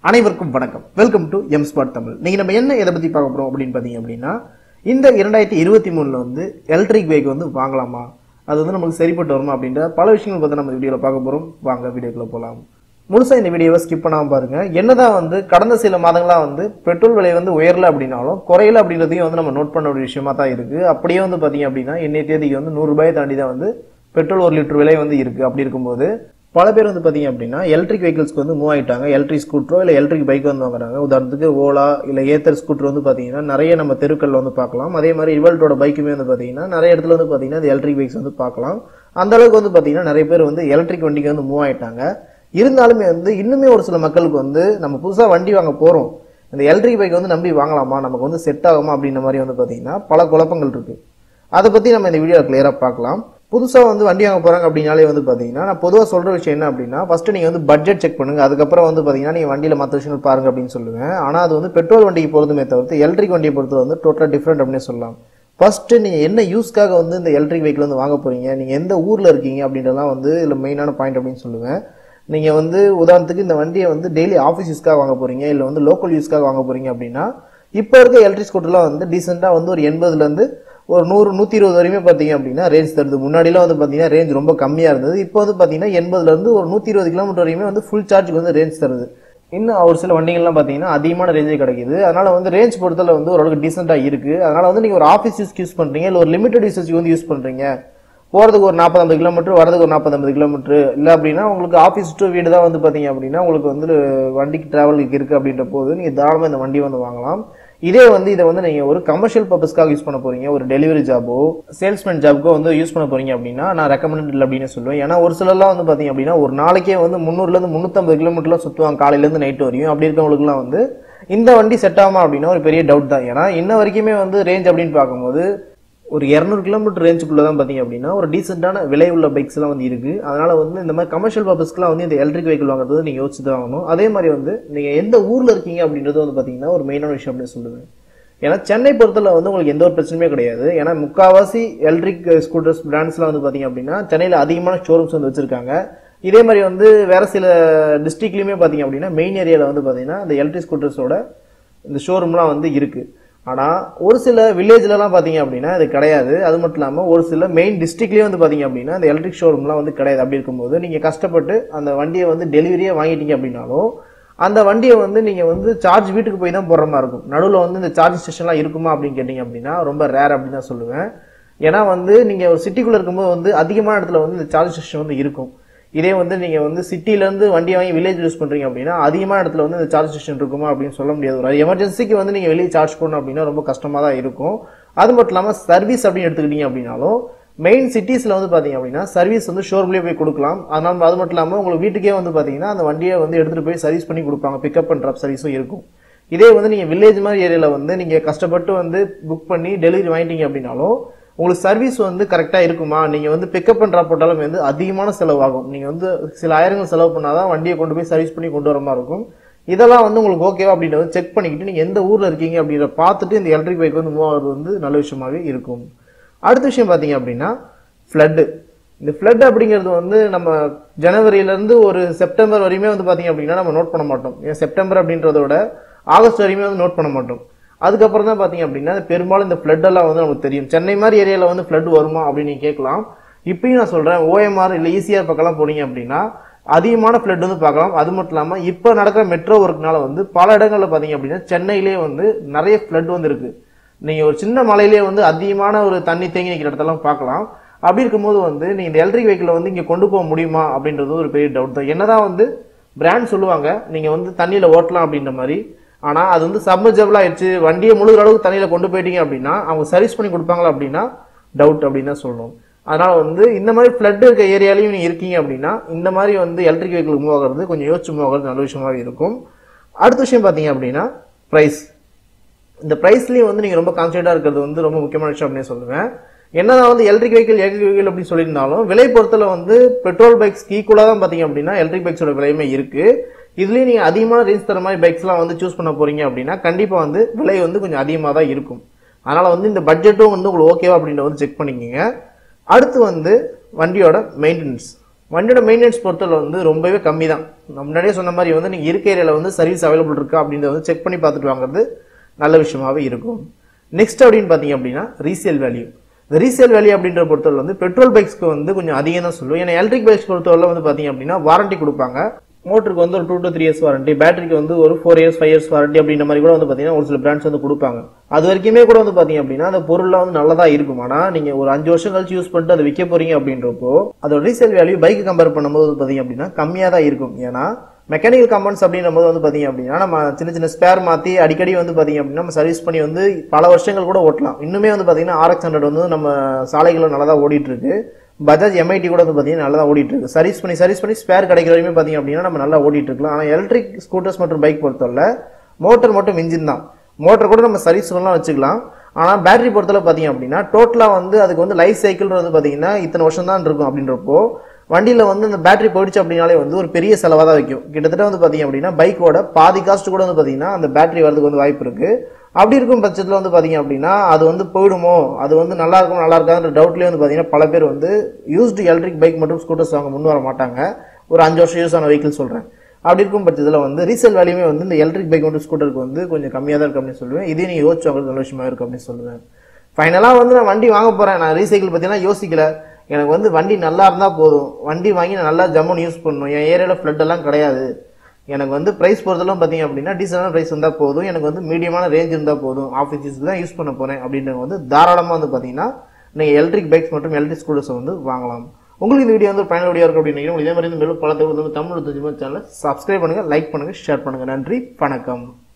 அனைவருக்கும் வணக்கம் welcome to M spot Tamil நீங்க நம்ம என்ன எதை பத்தி பார்க்க போறோம் அப்படின்னு பாத்தீங்க அப்படின்னா இந்த இரண்டாயிரத்தி இருபத்தி மூணுல வந்து எலக்ட்ரிக் பைக் வந்து வாங்கலாமா அது வந்து நமக்கு சரிப்பட்டு வருமா அப்படின்ற பல விஷயங்கள் பத்தி நம்ம வீடியோல பார்க்க போறோம் வாங்க வீடியோக்குள்ள போலாம் முழுசா இந்த வீடியோவை ஸ்கிப் பண்ணாம பாருங்க என்னதான் வந்து கடந்த சில மாதங்களா வந்து பெட்ரோல் விலை வந்து உயரல அப்படின்னாலும் குறையல அப்படின்றதையும் வந்து நம்ம நோட் பண்ண ஒரு விஷயமா தான் இருக்கு அப்படியே வந்து பாத்தீங்க அப்படின்னா இன்னைய தேதிக்கு வந்து நூறு ரூபாயை தாண்டி தான் வந்து பெட்ரோல் ஒரு லிட்டர் விலை வந்து இருக்கு அப்படி இருக்கும்போது பல பேர் வந்து பார்த்தீங்க அப்படின்னா எலக்ட்ரிக் வெஹிக்கிள்ஸ்க்கு வந்து மூவ் ஆயிட்டாங்க எலக்ட்ரிக் ஸ்கூட்டரோ இல்லை எலக்ட்ரிக் பைக் வந்து வாங்குறாங்க உதாரணத்துக்கு ஓலா இல்லை ஏத்தர் ஸ்கூட்டர் வந்து பார்த்தீங்கன்னா நிறைய நம்ம தெருக்கள்ல வந்து பார்க்கலாம் அதே மாதிரி இவல்ட்டோட பைக்குமே வந்து பார்த்தீங்கன்னா நிறைய இடத்துல வந்து பார்த்தீங்கன்னா இந்த எலக்ட்ரிக் பைக்ஸ் வந்து பார்க்கலாம் அந்த அளவுக்கு வந்து பார்த்தீங்கன்னா நிறைய பேர் வந்து எலக்ட்ரிக் வண்டிக்கு வந்து மூவ் ஆயிட்டாங்க இருந்தாலுமே வந்து இன்னுமே ஒரு சில மக்களுக்கு வந்து நம்ம புதுசாக வண்டி வாங்க போகிறோம் இந்த எலக்ட்ரிக் பைக் வந்து நம்பி வாங்கலாமா நமக்கு வந்து செட் ஆகுமா அப்படின்ற மாதிரி வந்து பார்த்தீங்கன்னா பல குழப்பங்கள் இருக்கு அதை பற்றி நம்ம இந்த வீடியோவில் கிளியராக பார்க்கலாம் புதுசாக வந்து வண்டி வாங்க போகிறாங்க அப்படின்னாலே வந்து பார்த்தீங்கன்னா நான் பொதுவாக சொல்கிற விஷயம் என்ன அப்படின்னா ஃபஸ்ட்டு நீங்கள் வந்து பட்ஜெட் செக் பண்ணுங்க அதுக்கப்புறம் வந்து பார்த்தீங்கன்னா நீங்கள் வண்டியில் மற்ற விஷயங்கள் பாருங்க அப்படின்னு சொல்லுவேன் ஆனால் அது வந்து பெட்ரோல் வண்டிக்கு பொறுத்துமே தவிர்த்து எலக்ட்ரிக் வண்டியை பொறுத்து வந்து டோட்டலாக டிஃப்ரெண்ட் அப்படின்னு சொல்லலாம் ஃபஸ்ட்டு நீங்கள் என்ன யூஸ்க்காக வந்து இந்த எலக்ட்ரிக் வெஹிக்கிள் வந்து வாங்க போகிறீங்க நீங்கள் எந்த ஊரில் இருக்கீங்க அப்படின்றலாம் வந்து இதில் மெயினான பாயிண்ட் அப்படின்னு சொல்லுவேன் நீங்கள் வந்து உதாரணத்துக்கு இந்த வண்டியை வந்து டெய்லி ஆஃபீஸ் யூஸ்க்காக வாங்க போகிறீங்க இல்லை வந்து லோக்கல் யூஸ்க்காக வாங்க போகிறீங்க அப்படின்னா இப்போ இருக்க எலக்ட்ரிக் ஸ்கூட்டர்லாம் வந்து டீசெண்டாக வந்து ஒரு எண்பதுலேருந்து ஒரு நூறு நூற்றி இருபது வரையுமே பார்த்தீங்க அப்படின்னா ரேஞ்ச் தருது முன்னாடிலாம் வந்து பார்த்தீங்கன்னா ரேஞ்ச் ரொம்ப கம்மியாக இருந்தது இப்போ வந்து பார்த்தீங்கன்னா எண்பதுலேருந்து ஒரு நூற்றி இருபது கிலோமீட்டர் வரையுமே வந்து ஃபுல் சார்ஜுக்கு வந்து ரேஞ்ச் தருது இன்னும் ஒரு சில வண்டிகள்லாம் பார்த்தீங்கன்னா அதிகமான ரேஞ்சே கிடைக்குது அதனால வந்து ரேஞ்ச் பொறுத்தல வந்து ஓரளவுக்கு டீசெண்டாக இருக்குது அதனால வந்து நீங்கள் ஒரு ஆஃபீஸ் யூஸ்க்கு யூஸ் பண்ணுறீங்க இல்லை ஒரு லிமிடெட் யூசேஜ்க்கு வந்து யூஸ் பண்ணுறீங்க போகிறதுக்கு ஒரு நாற்பது ஐம்பது கிலோமீட்டர் வரதுக்கு ஒரு நாற்பது ஐம்பது கிலோமீட்டர் இல்லை அப்படின்னா உங்களுக்கு ஆஃபீஸ் டு வீடு தான் வந்து பார்த்தீங்க அப்படின்னா உங்களுக்கு வந்து வண்டிக்கு டிராவலுக்கு இருக்குது அப்படின்ற போது நீங்கள் தாராளமாக இந்த வண்டி வந்து வாங்கலாம் இதே வந்து இதை வந்து நீங்கள் ஒரு கமர்ஷியல் பர்பஸ்க்காக யூஸ் பண்ண போறீங்க ஒரு டெலிவரி ஜாபோ சேல்ஸ்மேன் ஜாப்க்கோ வந்து யூஸ் பண்ண போறீங்க அப்படின்னா நான் ரெக்கமெண்டட் இல்லை அப்படின்னு சொல்லுவேன் ஏன்னா ஒரு சிலர்லாம் வந்து பார்த்தீங்க அப்படின்னா ஒரு நாளைக்கே வந்து முந்நூறுலேருந்து முந்நூற்றம்பது கிலோமீட்டர்லாம் சுற்றுவாங்க காலையிலேருந்து நைட் வரையும் அப்படி இருக்கவங்களுக்குலாம் வந்து இந்த வண்டி செட் ஆகுமா அப்படின்னா ஒரு பெரிய டவுட் தான் ஏன்னா இன்ன வரைக்குமே வந்து ரேஞ்ச் அப்படின்னு பார்க்கும்போது ஒரு இரநூறு கிலோமீட்டர் ரேஞ்சுக்குள்ள தான் பார்த்தீங்க அப்படின்னா ஒரு டீசெண்டான விலை உள்ள பைக்ஸ் எல்லாம் வந்து இருக்கு அதனால வந்து இந்த மாதிரி கமர்ஷியல் பர்பஸ்க்குலாம் வந்து இந்த எலக்ட்ரிக் வெஹிக்கிள் வாங்குறது நீங்க யோசிச்சு தான் வாங்கணும் அதே மாதிரி வந்து நீங்க எந்த ஊர்ல இருக்கீங்க அப்படின்றது வந்து பாத்தீங்கன்னா ஒரு மெயினான விஷயம் அப்படின்னு சொல்லுவேன் ஏன்னா சென்னை பொறுத்தல வந்து உங்களுக்கு எந்த ஒரு பிரச்சனையுமே கிடையாது ஏன்னா முக்காவாசி எலக்ட்ரிக் ஸ்கூட்டர்ஸ் பிராண்ட்ஸ்லாம் வந்து பாத்தீங்க அப்படின்னா சென்னையில் அதிகமான ஷோரூம்ஸ் வந்து வச்சிருக்காங்க இதே மாதிரி வந்து வேற சில டிஸ்ட்ரிக்ட்லயுமே பாத்தீங்க அப்படின்னா மெயின் ஏரியாவில் வந்து பாத்தீங்கன்னா இந்த எலக்ட்ரிக் ஸ்கூட்டர்ஸோட இந்த ஷோரூம்லாம் வந்து இருக்கு ஆனால் ஒரு சில வில்லேஜ்லலாம் பார்த்தீங்க அப்படின்னா இது கிடையாது அது மட்டும் இல்லாமல் ஒரு சில மெயின் டிஸ்ட்ரிக்ட்லேயே வந்து பார்த்தீங்க அப்படின்னா இந்த எலக்ட்ரிக் ஷோரூம்லாம் வந்து கிடையாது அப்படி இருக்கும்போது நீங்கள் கஷ்டப்பட்டு அந்த வண்டியை வந்து டெலிவரியே வாங்கிட்டீங்க அப்படின்னாலும் அந்த வண்டியை வந்து நீங்கள் வந்து சார்ஜ் வீட்டுக்கு போய் தான் போடுற மாதிரி இருக்கும் நடுவில் வந்து இந்த சார்ஜ் ஸ்டேஷன்லாம் இருக்குமா அப்படின்னு கேட்டிங்க அப்படின்னா ரொம்ப ரேர் அப்படின்னு தான் சொல்லுவேன் ஏன்னா வந்து நீங்கள் ஒரு சிட்டிக்குள்ளே இருக்கும்போது வந்து அதிகமான இடத்துல வந்து இந்த சார்ஜ் ஸ்டேஷன் வந்து இருக்கும் இதே வந்து நீங்கள் வந்து சிட்டிலேருந்து வண்டி வாங்கி வில்லேஜ் யூஸ் பண்ணுறீங்க அப்படின்னா அதிகமான இடத்துல வந்து இந்த சார்ஜ் ஸ்டேஷன் இருக்குமா அப்படின்னு சொல்ல முடியாது ஒரு எமர்ஜென்சிக்கு வந்து நீங்கள் வெளியே சார்ஜ் பண்ணணும் அப்படின்னா ரொம்ப கஷ்டமாக தான் இருக்கும் அது மட்டும் இல்லாமல் சர்வீஸ் அப்படின்னு எடுத்துக்கிட்டீங்க அப்படின்னாலும் மெயின் சிட்டிஸில் வந்து பார்த்தீங்க அப்படின்னா சர்வீஸ் வந்து ஷோரூம்லேயே போய் கொடுக்கலாம் அதனால அது மட்டும் இல்லாமல் உங்களுக்கு வீட்டுக்கே வந்து பார்த்தீங்கன்னா அந்த வண்டியை வந்து எடுத்துகிட்டு போய் சர்வீஸ் பண்ணி கொடுப்பாங்க பிக்கப் அண்ட் ட்ராப் சர்வீஸும் இருக்கும் இதே வந்து நீங்கள் வில்லேஜ் மாதிரி ஏரியாவில் வந்து நீங்கள் கஷ்டப்பட்டு வந்து புக் பண்ணி டெலிவரி வாங்கிட்டீங்க அப்படின்னாலும் உங்களுக்கு சர்வீஸ் வந்து கரெக்டாக இருக்குமா நீங்கள் வந்து பிக்கப் அண்ட் ட்ராப் போட்டாலும் வந்து அதிகமான செலவாகும் நீங்கள் வந்து சில ஆயிரங்கள் செலவு பண்ணாதான் வண்டியை கொண்டு போய் சர்வீஸ் பண்ணி கொண்டு வர மாதிரி இருக்கும் இதெல்லாம் வந்து உங்களுக்கு ஓகேவா அப்படின்றத செக் பண்ணிக்கிட்டு நீங்கள் எந்த ஊரில் இருக்கீங்க அப்படின்ற பார்த்துட்டு இந்த எலக்ட்ரிக் பைக் வந்து மூவ் ஆகிறது வந்து நல்ல விஷயமாவே இருக்கும் அடுத்த விஷயம் பார்த்தீங்க அப்படின்னா ஃப்ளட்டு இந்த ஃப்ளட் அப்படிங்கிறது வந்து நம்ம ஜனவரியிலேருந்து ஒரு செப்டம்பர் வரையுமே வந்து பார்த்தீங்க அப்படின்னா நம்ம நோட் பண்ண மாட்டோம் ஏன் செப்டம்பர் அப்படின்றத விட ஆகஸ்ட் வரையுமே வந்து நோட் பண்ண மாட்டோம் அதுக்கப்புறம் தான் பார்த்தீங்க அப்படின்னா பெரும்பாலும் இந்த ஃப்ளட் எல்லாம் வந்து நமக்கு தெரியும் சென்னை மாதிரி ஏரியாவில் வந்து ஃப்ளட் வருமா அப்படின்னு நீங்க கேட்கலாம் இப்பயும் நான் சொல்றேன் ஓஎம்ஆர் இல்லை ஈசிஆர் பக்கம்லாம் போனீங்க அப்படின்னா அதிகமான ஃப்ளட் வந்து பார்க்கலாம் அது மட்டும் இல்லாமல் இப்போ நடக்கிற மெட்ரோ ஒர்க்னால வந்து பல இடங்களில் பார்த்தீங்க அப்படின்னா சென்னையிலேயே வந்து நிறைய ஃப்ளட் வந்து இருக்கு நீங்க ஒரு சின்ன மலையிலேயே வந்து அதிகமான ஒரு தண்ணி தேங்கி நிற்கிற இடத்தெல்லாம் பார்க்கலாம் அப்படி இருக்கும்போது வந்து நீங்க இந்த எலக்ட்ரிக் வெஹிக்கிளை வந்து இங்கே கொண்டு போக முடியுமா அப்படின்றது ஒரு பெரிய டவுட் தான் என்னதான் வந்து பிராண்ட் சொல்லுவாங்க நீங்க வந்து தண்ணியில ஓட்டலாம் அப்படின்ற மாதிரி ஆனா அது வந்து சப்மர்ஜபிள் ஆயிடுச்சு வண்டியை முழுகிற அளவுக்கு தண்ணியில கொண்டு போயிட்டீங்க அப்படின்னா அவங்க சர்வீஸ் பண்ணி கொடுப்பாங்களா அப்படின்னா டவுட் அப்படின்னு தான் சொல்லணும் அதனால வந்து இந்த மாதிரி ஃப்ளட் இருக்க ஏரியாலையும் நீங்க இருக்கீங்க அப்படின்னா இந்த மாதிரி வந்து எலக்ட்ரிக் வெஹிக்கிள் மூவ் ஆகிறது கொஞ்சம் யோசிச்சு மூவ் ஆகிறது நல்ல விஷயமாவே இருக்கும் அடுத்த விஷயம் பார்த்தீங்க அப்படின்னா ப்ரைஸ் இந்த ப்ரைஸ்லேயும் வந்து நீங்கள் ரொம்ப கான்சன்ட்ரேட்டாக இருக்கிறது வந்து ரொம்ப முக்கியமான விஷயம் அப்படின்னு சொல்லுவேன் என்னதான் வந்து எலக்ட்ரிக் வெஹிக்கிள் எலக்ட்ரிக் வெஹிக்கிள் அப்படின்னு சொல்லியிருந்தாலும் விலை பொறுத்தல வந்து பெட்ரோல் பைக்ஸ்க்கு ஈக்குவலாக தான் பார்த்தீங்க அப்படின்னா எலக்ட்ரிக் பைக்ஸோட விலையுமே இருக்கு இதுலேயும் நீங்கள் அதிகமான ரேஞ்ச் தர மாதிரி பைக்ஸ்லாம் வந்து சூஸ் பண்ண போறீங்க அப்படின்னா கண்டிப்பாக வந்து விலை வந்து கொஞ்சம் அதிகமாக தான் இருக்கும் அதனால வந்து இந்த பட்ஜெட்டும் வந்து உங்களுக்கு ஓகேவா அப்படின்றத வந்து செக் பண்ணிக்கோங்க அடுத்து வந்து வண்டியோட மெயின்டெனன்ஸ் வண்டியோட மெயின்டெனன்ஸ் பொறுத்தவரை வந்து ரொம்பவே கம்மி தான் நான் முன்னாடியே சொன்ன மாதிரி வந்து நீங்கள் இருக்க ஏரியாவில் வந்து சர்வீஸ் அவைலபிள் இருக்கா அப்படின்றத வந்து செக் பண்ணி பார்த்துட்டு வாங்குறது நல்ல விஷயமாவே இருக்கும் நெக்ஸ்ட் அப்படின்னு பார்த்தீங்க அப்படின்னா ரீசேல் வேல்யூ இந்த ரீசேல் வேல்யூ அப்படின்ற பொறுத்தவரை வந்து பெட்ரோல் பைக்ஸ்க்கு வந்து கொஞ்சம் அதிகம் தான் சொல்லுவோம் ஏன்னா எலக்ட்ரிக் பைக்ஸ் பொறுத்தவரை வந்து பார்த்தீங்க அப்படின்னா வாரண்டி கொடுப்பாங்க மோட்டருக்கு வந்து ஒரு two to three years warranty பேட்டரிக்கு வந்து ஒரு four years five years warranty அப்படின்ற மாதிரி கூட வந்து பார்த்தீங்கன்னா ஒரு சில பிராண்ட்ஸ் வந்து கொடுப்பாங்க அது வரைக்குமே கூட வந்து பார்த்தீங்க அப்படின்னா அந்த பொருள்லாம் வந்து நல்லதா இருக்கும் ஆனால் நீங்கள் ஒரு அஞ்சு வருஷம் கழிச்சு யூஸ் பண்ணிட்டு அதை விற்க போறீங்க அப்படின்றப்போ அதோட ரீசேல் வேல்யூ பைக் கம்பேர் பண்ணும்போது வந்து பார்த்தீங்க அப்படின்னா கம்மியாக தான் இருக்கும் ஏன்னா மெக்கானிக்கல் கம்பௌண்ட்ஸ் அப்படின்ற போது வந்து பார்த்தீங்க அப்படின்னா நம்ம சின்ன சின்ன ஸ்பேர் மாற்றி அடிக்கடி வந்து பார்த்தீங்க அப்படின்னா நம்ம சர்வீஸ் பண்ணி வந்து பல வருஷங்கள் கூட ஓட்டலாம் இன்னுமே வந்து பார்த்தீங்கன்னா ஆர்எக்ஸ் ஹண்ட்ரட் வந்து நம்ம சாலைகளில் நல்லா தான் ஓடிட்டு இருக்கு பஜாஜ் எம்ஐடி கூட வந்து பார்த்தீங்கன்னா நல்லா தான் ஓடிட்டு இருக்கு சர்வீஸ் பண்ணி சர்வீஸ் பண்ணி ஸ்பேர் கிடைக்கிற வரையுமே பார்த்தீங்க அப்படின்னா நம்ம நல்லா ஓடிட்டு இருக்கலாம் ஆனால் எலக்ட்ரிக் ஸ்கூட்டர்ஸ் மற்றும் பைக் பொறுத்தவரை மோட்டர் மட்டும் இன்ஜின் தான் மோட்டர் கூட நம்ம சர்வீஸ் பண்ணலாம் வச்சுக்கலாம் ஆனால் பேட்டரி பொறுத்தவரை பார்த்தீங்க அப்படின்னா டோட்டலாக வந்து அதுக்கு வந்து லைஃப் சைக்கிள் வந்து பார்த்தீங்கன்னா இத்தனை வருஷம் தான் இருக்கும் அப்படின்றப்போ வண்டியில் வந்து இந்த பேட்டரி போயிடுச்சு அப்படின்னாலே வந்து ஒரு பெரிய செலவாக தான் வைக்கும் கிட்டத்தட்ட வந்து பார்த்தீங்க அப்படின்னா பைக்கோட பாதி காஸ்ட் கூட வந்து பார்த்தீங்கன்னா அந்த பேட்டரி வரதுக்கு வந்து வாய்ப்பு இருக்கு அப்படி இருக்கும் பட்சத்தில் வந்து பார்த்தீங்க அப்படின்னா அது வந்து போயிடுமோ அது வந்து நல்லா இருக்கும் நல்லா இருக்காதுன்ற டவுட்லேயே வந்து பார்த்தீங்கன்னா பல பேர் வந்து யூஸ்டு எலக்ட்ரிக் பைக் மற்றும் ஸ்கூட்டர்ஸ் வாங்க முன் வர மாட்டாங்க ஒரு அஞ்சு வருஷம் யூஸ் ஆன வெஹிக்கிள் சொல்கிறேன் அப்படி இருக்கும் பட்சத்தில் வந்து ரீசேல் வேல்யூமே வந்து இந்த எலக்ட்ரிக் பைக் மற்றும் ஸ்கூட்டருக்கு வந்து கொஞ்சம் கம்மியாக தான் இருக்கு அப்படின்னு சொல்லுவேன் இதே நீங்கள் யோசிச்சு வாங்குறது நல்ல விஷயமா இருக்கு அப்படின்னு சொல்லுவேன் ஃபைனலாக வந்து நான் வண்டி வாங்க போகிறேன் நான் ரீசைக்கிள் பற்றிலாம் யோசிக்கல எனக்கு வந்து வண்டி நல்லா இருந்தால் போதும் வண்டி வாங்கி நான் நல்லா ஜம்முன்னு யூஸ் பண்ணணும் என் ஏரியாவில் ஃப்ளட் எல்லாம் கிடையாது எனக்கு வந்து ப்ரைஸ் பொறுத்தளவு பார்த்தீங்க அப்படின்னா டீசெண்டான ப்ரைஸ் இருந்தால் போதும் எனக்கு வந்து மீடியமான ரேஞ்ச் இருந்தால் போதும் ஆஃபீஸஸ்க்கு தான் யூஸ் பண்ண போகிறேன் அப்படின்றது வந்து தாராளமாக வந்து பார்த்தீங்கன்னா நீங்கள் எலக்ட்ரிக் பைக்ஸ் மற்றும் எலக்ட்ரிக் ஸ்கூட்டர்ஸை வந்து வாங்கலாம் உங்களுக்கு இந்த வீடியோ வந்து பயனுள்ள வீடியோ இருக்கும் அப்படின்னு நினைக்கிறேன். இதே மாதிரி இந்த மேலும் பல தகவல் வந்து தமிழ் சேனலை சப்ஸ்கிரைப் பண்ணுங்கள் லைக் பண்ணுங்கள் ஷேர் பண்ணுங்கள் நன்றி வணக்கம்